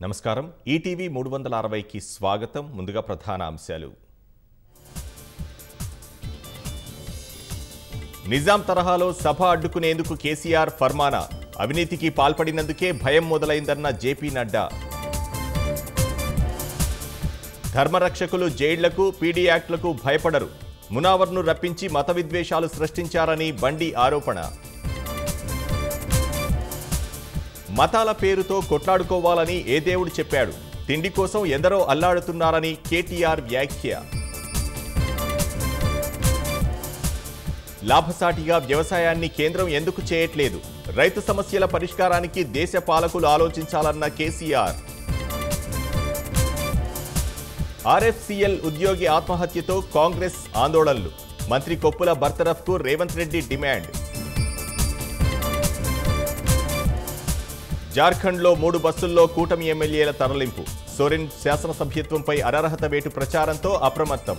నమస్కారం ఈటీవీ మూడు వందల అరవైకి స్వాగతం ముందుగా ప్రధాన అంశాలు నిజాం తరహాలో సభ అడ్డుకునేందుకు కేసీఆర్ ఫర్మానా అవినీతికి పాల్పడినందుకే భయం మొదలైందన్న జేపీ నడ్డా ధర్మరక్షకులు జైళ్లకు పీడీ యాక్ట్లకు భయపడరు మునావర్ను రప్పించి మత విద్వేషాలు సృష్టించారని బండి ఆరోపణ మతాల పేరుతో కొట్లాడుకోవాలని ఏ దేవుడు చెప్పాడు తిండి కోసం ఎందరో అల్లాడుతున్నారని కేటీఆర్ వ్యాఖ్య లాభసాటిగా వ్యవసాయాన్ని కేంద్రం ఎందుకు చేయట్లేదు రైతు సమస్యల పరిష్కారానికి దేశ పాలకులు ఆలోచించాలన్న కేసీఆర్ ఆర్ఎఫ్సిఎల్ ఉద్యోగి ఆత్మహత్యతో కాంగ్రెస్ ఆందోళనలు మంత్రి కొప్పుల బర్తరఫ్కు రేవంత్ రెడ్డి డిమాండ్ జార్ఖండ్లో మూడు బస్సుల్లో కూటమి ఎమ్మెల్యేల తరలింపు సోరెన్ శాసనసభ్యత్వంపై అనర్హత వేటు ప్రచారంతో అప్రమత్తం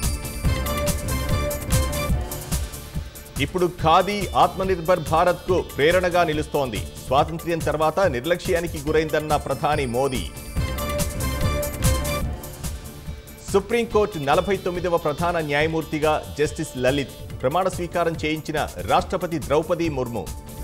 ఇప్పుడు ఖాదీ ఆత్మనిర్భర్ భారత్కు ప్రేరణగా నిలుస్తోంది స్వాతంత్ర్యం తర్వాత నిర్లక్ష్యానికి గురైందన్న ప్రధాని మోదీ సుప్రీంకోర్టు నలభై తొమ్మిదవ ప్రధాన న్యాయమూర్తిగా జస్టిస్ లలిత్ ప్రమాణ స్వీకారం చేయించిన రాష్ట్రపతి ద్రౌపది ముర్ము